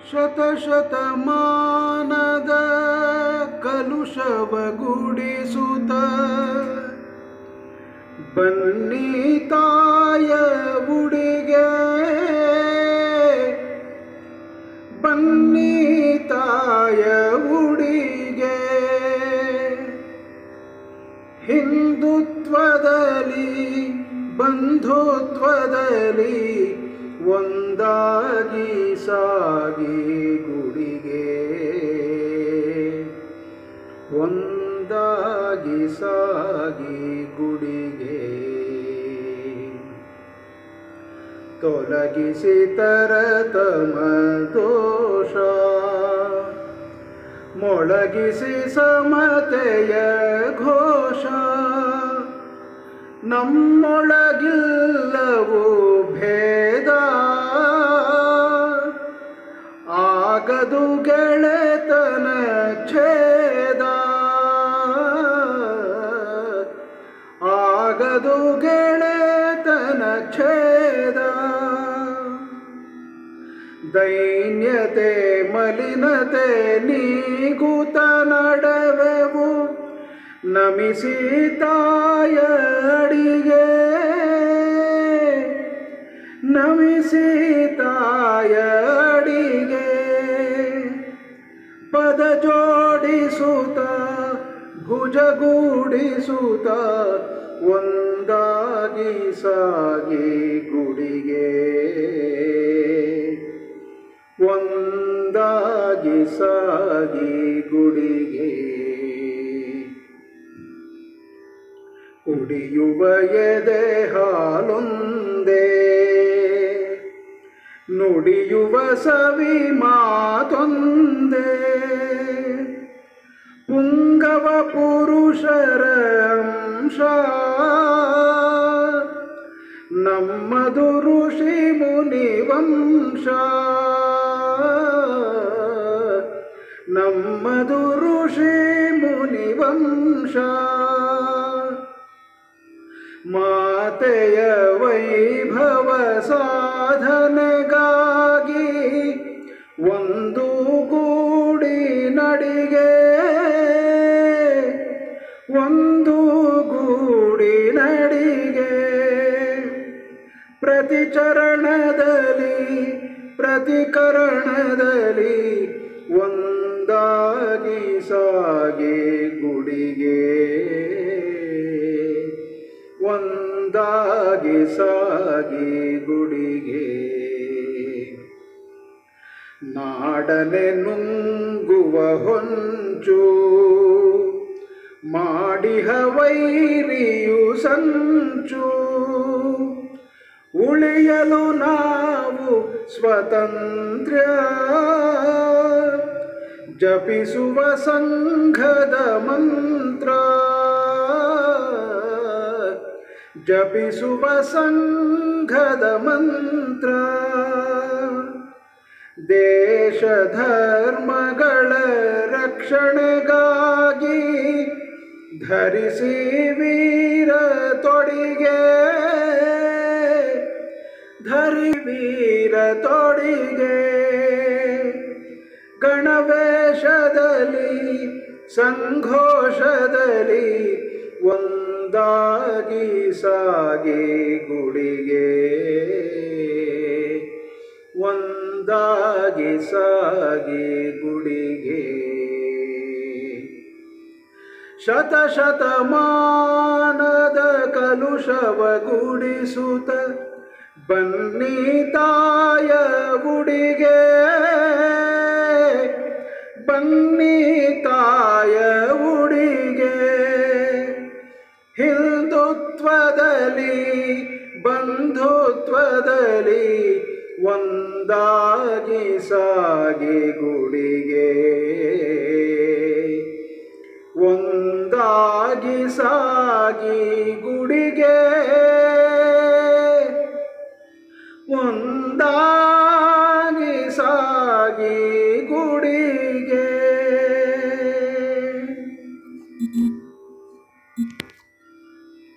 ಶತಶತಮಾನದ ಕಲುಷವ ಗುಡಿಸುತ್ತ ಬನ್ನಿ ತಾಯ ಉಡಿಗೆ ಬನ್ನಿ ತಾಯ ಉಡಿಗೆ ಹಿಂದುತ್ವದಲ್ಲಿ ಬಂಧುತ್ವದಲ್ಲಿ ಒಂದಾಗಿ ಸಾಗಿ ಗುಡಿಗೆ ಒಂದಾಗಿ ಸಾಗಿ ಗುಡಿಗೆ ತೊಲಗಿಸಿ ತರತಮ ದೋಷ ಮೊಳಗಿಸಿ ಸಮತೆಯ ಘೋಷ ನಮ್ಮೊಳಗಿಲ್ಲವು ಭೇದ ಆಗದು ಗೆಳೆತನ ಛೇದ ಆಗದು ಗೆಳೆತನ ಛೇದ ದೈನ್ಯತೆ ಮಲಿನತೆ ನೀಗುತ ನಡವೆವು ನಮಿಸಿ ತಾಯ ಅಡಿಗೆ ನಮಿಸಿ ತಾಯ ಅಡಿಗೆ ಪದ ಜೋಡಿಸುತ್ತ ಭುಜಗೂಡಿಸುತ್ತ ಒಂದಾಗಿ ಸಾಗಿ ಗುಡಿಗೆ ಒಂದಾಗಿ ಸಾಗಿ ಗುಡಿಗೆ ಕುಡಿಯುವ ಎದೆ ಹಾಲೊಂದೇ ನುಡಿಯುವ ಸವಿ ಮಾತೊಂದೇ ಪುಂಗವ ಪುರುಷರ ಅಂಶ ನಮ್ಮದು ಋಷಿ ಮುನಿವಂಶ ನಮ್ಮದು ಋಷಿ ಮುನಿವಂಶ ಮಾತೆಯ ವೈಭವ ಸಾಧನೆಗಾಗಿ ಒಂದು ಗೂಡಿ ನಡಿಗೆ ಒಂದು ಗೂಡಿ ನಡಿಗೆ ಪ್ರತಿ ಚರಣದಲ್ಲಿ ಪ್ರತಿಕರಣದಲ್ಲಿ ಒಂದಾಗಿ ಸಾಗಿ ಗುಡಿಗೆ ಒಂದಾಗಿ ಸಾಗಿ ಗುಡಿಗೆ ನಾಡನೆ ನುಂಗುವ ಹೊಂಚು ಮಾಡಿಹ ವೈರಿಯು ಸಂಚು ಉಳಿಯಲು ನಾವು ಸ್ವತಂತ್ರ ಜಪಿಸುವ ಸಂಘದ ಮಂತ್ರ ಜಪಿಸುವ ಸಂಘದ ಮಂತ್ರ ದೇಶ ಧರ್ಮಗಳ ರಕ್ಷಣೆಗಾಗಿ ಧರಿಸಿ ವೀರ ತೊಡಿಗೆ ಧರಿ ವೀರ ತೊಡಿಗೆ ಗಣವೇಶದಲ್ಲಿ ಸಂಘೋಷದಲ್ಲಿ ಒಂದಾಗಿ ಸಾಗಿ ಗುಡಿಗೆ ಒಂದಾಗಿ ಸಾಗಿ ಗುಡಿಗೆ ಶತಶತಮಾನದ ಕಲುಷವ ಗುಡಿಸುತ್ತ ಬನ್ನಿ ತಾಯ ಗುಡಿಗೆ ಬನ್ನಿ ತಾಯ ಉಡಿಗೆ ಹಿಂದುತ್ವದಲ್ಲಿ ಬಂಧುತ್ವದಲ್ಲಿ ಒಂದಾಗಿ ಸಾಗಿ ಗುಡಿಗೆ